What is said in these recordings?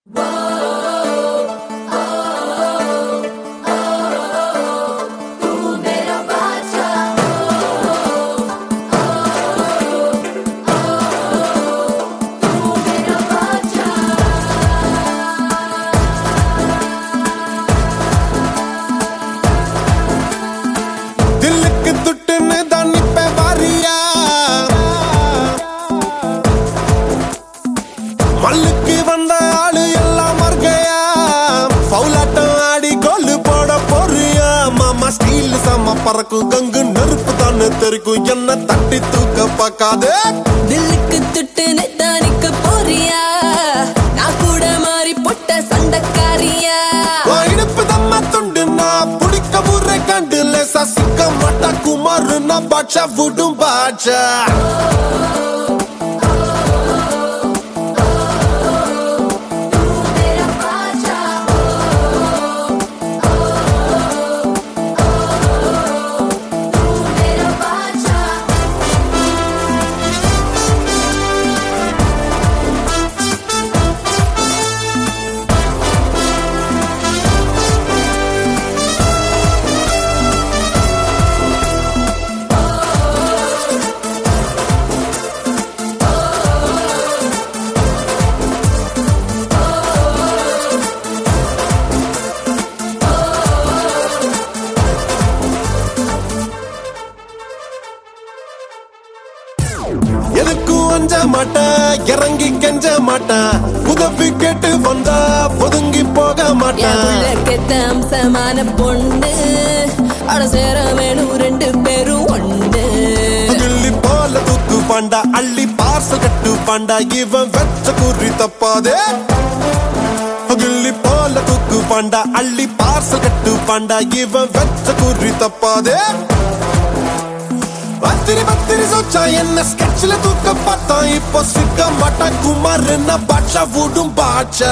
தில்லுக்கு துட்டுன்னு தான் நிப்ப வாரியா மல்லுக்கு வந்த ஆளு எல்லாம் மர்கையா பவுலாட்டம் ஆடி கோலு போட போறியா மாமா ஸ்டீல் சம பறக்கும் கங்கு நெருப்பு தானே தெரிக்கும் என்ன தட்டி தூக்க பார்க்காதே தில்லுக்கு துட்டு நெத்தானிக்கு போறியா நான் கூட மாறி பொட்ட சண்டக்காரியா உன் இடுப்பு தம்ம துண்டு நான் புடிக்க முறை கண்டு லேசா சிக்க மாட்டா குமாரு நான் பாட்சா விடும் பாட்சா எதுக்கும் அஞ்ச மாட்டேன் இறங்கி கெஞ்ச மாட்டேன் உதவி கேட்டு வந்தா ஒதுங்கி போக என் மாட்டேன் உள்ள கெத்த அம்சமான பொண்ணு அட சேர வேணும் ரெண்டு பேரும் ஒண்ணு கிள்ளி போல தூக்கு பாண்டா அள்ளி பார்சல் கட்டு பாண்டா இவன் வெச்ச குறி தப்பாதே கிள்ளி போல தூக்கு பாண்டா அள்ளி பார்சல் கட்டு பாண்டா இவன் வெச்ச குறி தப்பாதே பத்திரி பத்திரி சொச்சா என்ன ஸ்கெட்ச்ல தூக்க பார்த்தா இப்போ சிக்க மாட்டா குமார் என்ன பாட்சா விடும் பாட்சா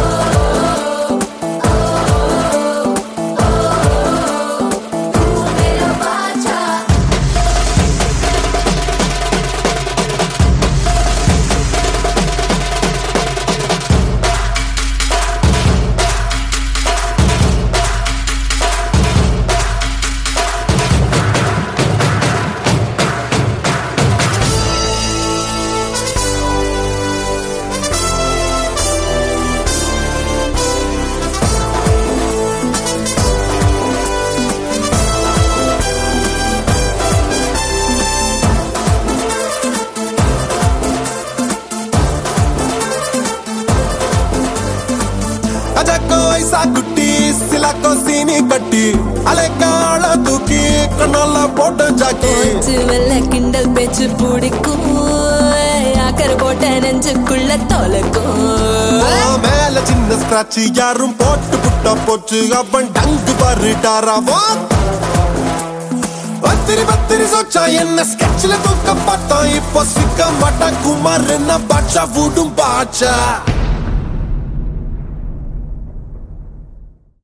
அஜக்கோ ஐசா குட்டி சிலாக்கோ சீனி கட்டி அலைக்கால தூக்கி கண்ணால போட்டு ஜாக்கி பேச்சு வெள்ள கிண்டல் பேச்சு பிடிக்கும் ஆக்கர் போட்ட நெஞ்சுக்குள்ள தொலைக்கும் உன் மேல சின்ன ஸ்கிராட்ச் யாரும் போட்டு புட்டா போச்சு அவன் டங்கு பாரு டாராவோ பத்திரி பத்திரி சொச்சா என்ன ஸ்கெட்ச்ல தூக்க பார்த்தா இப்போ சிக்க மாட்டா குமார் என்ன பாட்சா விடும் பாட்சா